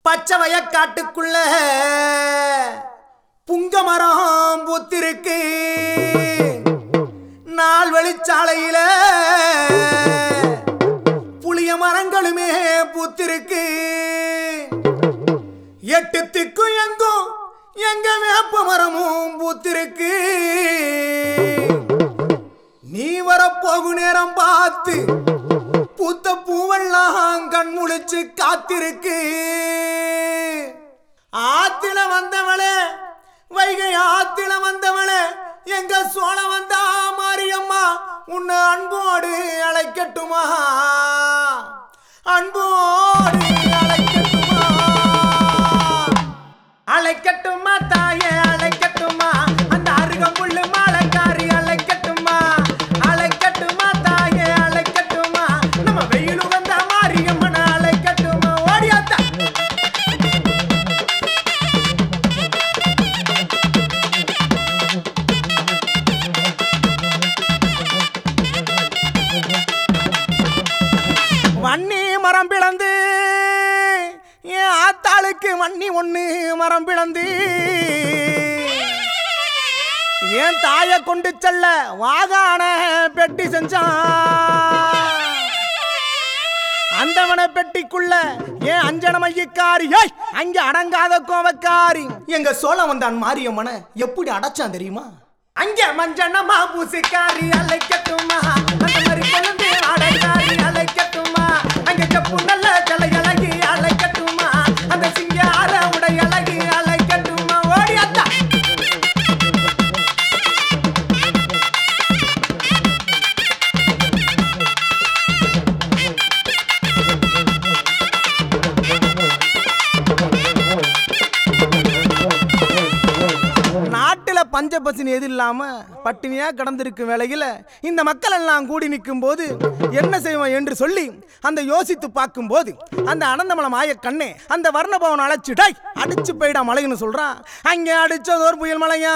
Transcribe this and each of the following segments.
பச்சை வயக்காட்டுக்குள்ள புங்க மரம் பூத்திருக்கு நாள் வெளிச்சாலையில புளிய மரங்களுமே பூத்திருக்கு எட்டு திக்கும் எங்கும் எங்க வேப்ப மரமும் பூத்திருக்கு நீ வரப்போகு நேரம் பார்த்து பூத்த பூவெல்லாம் கண் முழிச்சு காத்திருக்கு ஆத்தில வந்தவளே வைகை ஆத்தில வந்தவளே எங்க சோழ வந்தா மாரியம்மா உன்னை அன்போடு அழைக்கட்டுமா அன்போடு அழைக்கட்டுமா அழைக்கட்டுமா தாயே அழைக்கட்டுமா அந்த அருகம்புல்லு மாலைக்காரி அழைக்கட்டுமா அழைக்கட்டுமா தாயே அழைக்கட்டுமா நம்ம வெயில் வந்த மாரியம்மனை அழைக்கட்டுமா ஓடியாத்தா வன்னி மரம் பிளந்து என் ஆத்தாளுக்கு வன்னி ஒண்ணு மரம் பிளந்து என் தாய கொண்டு செல்ல வாகான பெட்டி செஞ்சான் அந்தவன பெட்டிக்குள்ள ஏன் அஞ்சன மையக்காரி ஏய் அங்க அடங்காத கோவக்காரி எங்க சோழ வந்தான் மாரியம்மன எப்படி அடைச்சான் தெரியுமா அங்க மஞ்சனமா பூசிக்காரி அழைக்கட்டுமா அந்த மாதிரி கொழுந்து அடைக்காரி அழைக்கட்டுமா அங்க செப்பு நல்ல கலை அழகி அழைக்கட்டுமா அந்த சிங்கார உடை அழகி அழைக்கட்டுமா ஓடியாத்தா நாட்டுல பஞ்ச பசினி எது இல்லாம பட்டினியா கடந்திருக்கும் வேளையில இந்த மக்கள் எல்லாம் கூடி நிற்கும் போது என்ன செய்வோம் என்று சொல்லி அந்த யோசித்து பார்க்கும் போது அந்த அனந்தமலம் ஆய கண்ணே அந்த வர்ணபவன் அழைச்சிடாய் அடிச்சு போயிடா மலைன்னு சொல்றான் அங்கே அடிச்சதோர் புயல் மலையா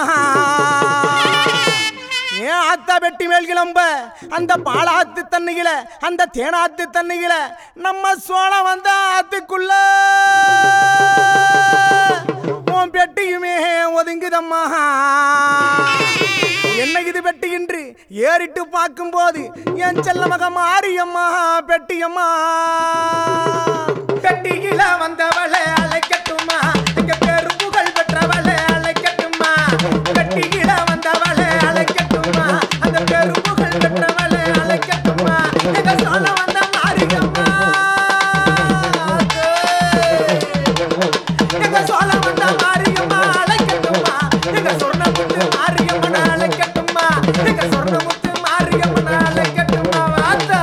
ஏன் ஆத்தா வெட்டி மேல் கிளம்ப அந்த பாலாத்து தண்ணியில அந்த தேனாத்து தண்ணியில நம்ம சோளம் வந்த ஆத்துக்குள்ள உன் பெட்டியுமே ஒதுங்குதம்மா என்ன இது பெட்டியின்றி ஏறிட்டு பார்க்கும்போது என் செல்ல மக மாரியம்மா பெட்டியம்மா பெட்டியில வந்தவளை அழைக்கட்டுமா இங்க பெரும் புகழ் பெற்றவளை அழைக்கட்டுமா பெட்டியில வந்தவளை அழைக்கட்டுமா அந்த பெரும் புகழ் பெற்றவளை அழைக்கட்டுமா எங்க சொல்ல வந்த மாரியம்மா எங்க சோழ வந்த மாரியம்மா அழைக்கட்டுமா எங்க சொர்ணமுத்து மாரியம்மன் அழைக்கட்டுமா எங்க சொர்ணமுத்து மாரியம்மன் அழைக்கட்டுமா வாத்தா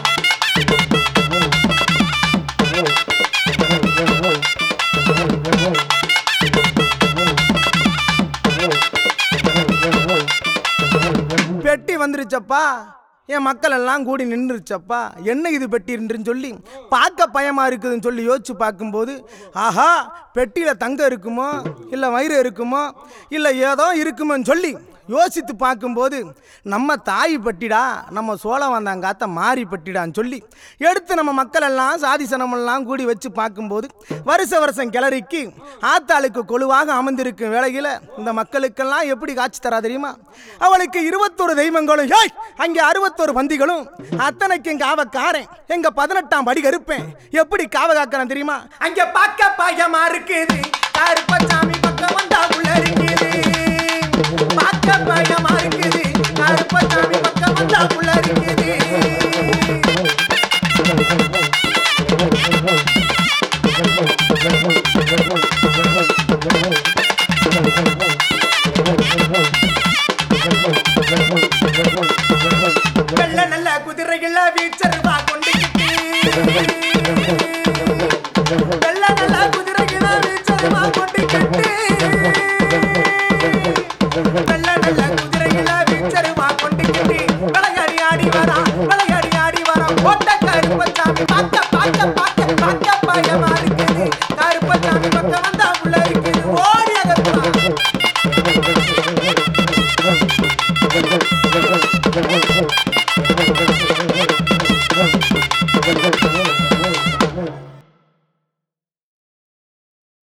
பெட்டி வந்துருச்சப்பா என் மக்கள் எல்லாம் கூடி நின்றுச்சப்பா என்ன இது பெட்டின்னு சொல்லி பார்க்க பயமா இருக்குதுன்னு சொல்லி யோசிச்சு பார்க்கும்போது ஆஹா பெட்டியில தங்கம் இருக்குமோ இல்லை வயிறு இருக்குமோ இல்லை ஏதோ இருக்குமோன்னு சொல்லி யோசித்து பார்க்கும்போது நம்ம தாய் பட்டிடா நம்ம சோழம் வந்தாங்காத்த மாறி பட்டிடான்னு சொல்லி எடுத்து நம்ம மக்கள் எல்லாம் சாதி சனமெல்லாம் கூடி வச்சு பார்க்கும்போது வருஷ வருஷம் கிளறிக்கு ஆத்தாளுக்கு கொழுவாக அமர்ந்திருக்கும் வேளையில் இந்த மக்களுக்கெல்லாம் எப்படி காட்சி தரா தெரியுமா அவளுக்கு இருபத்தொரு தெய்வங்களும் ஏய் அங்கே அறுபத்தொரு பந்திகளும் அத்தனைக்கு எங்க காவக்காரன் எங்க பதினெட்டாம் படி கருப்பேன் எப்படி காவ காக்கிறேன் தெரியுமா அங்க பார்க்க பயமா இருக்குது கருப்பசாமி பக்கம் வந்தா உள்ள இருக்குது பார்க்க பயமா இருக்குது கருப்பசாமி பக்கம் வந்தா உள்ள இருக்குது வெள்ள நல்ல குதிரைகள வீச்சருவா கொண்டுக்கிட்டு வெள்ள நல்ல குதிரை